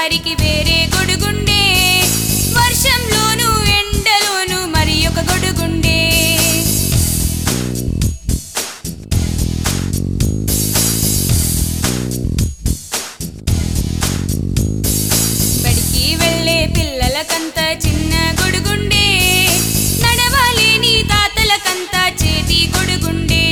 వారికి వేరే గొడుగుండే వర్షంలోను ఎండలోను మరి ఒక గొడుగుండే బడికి వెళ్ళే పిల్లలకంత చిన్న గొడుగుండే నడవాలేని తాతలకంత చేతి గొడుగుండే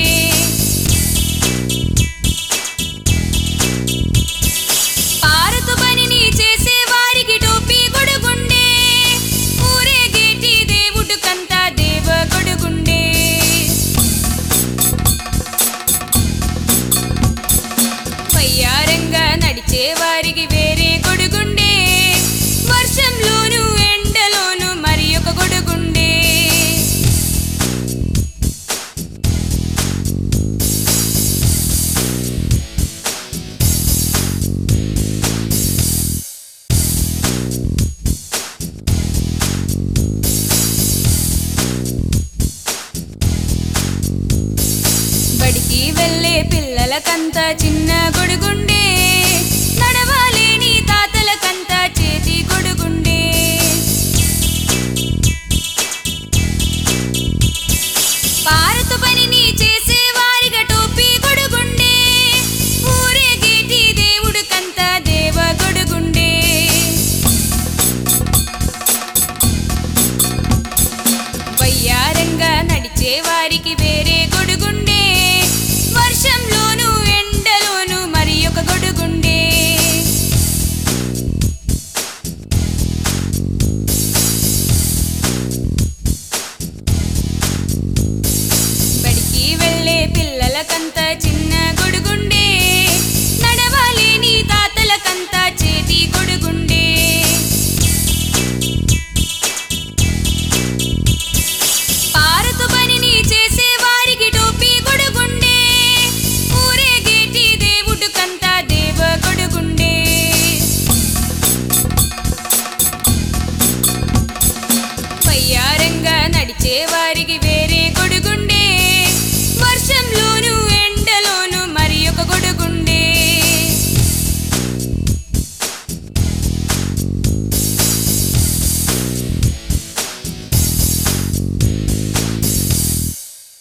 పారతు పనిని చేసే వారికి టోపీ గొడుగుండే ఊరేగేటి దేవుడు కంత దేవ గొడుగుండే వయ్యారంగా నడిచే వారికి వేరే గొడుగుండే వర్షంలోను ఎండలోను మరి ఒక గొడుగుండే బడికి వెళ్ళే పిల్లలకంత చిన్న గొడుగుండే నడవాలేని తాతలకంత చేతి గొడుగుండే పారత పనిని చేసే వారిగా టోపీ గొడుగుండే ఊరేగేటి దేవుడు కంత దేవ గొడుగుండే వయ్యారంగా నడిచే వారికి వేరే గొడుగుండే వర్షంలోను ఎండలోను మరి ఒక గొడుగుండే బడికి వెళ్ళే పిల్లలకంత చిన్న గొడుగు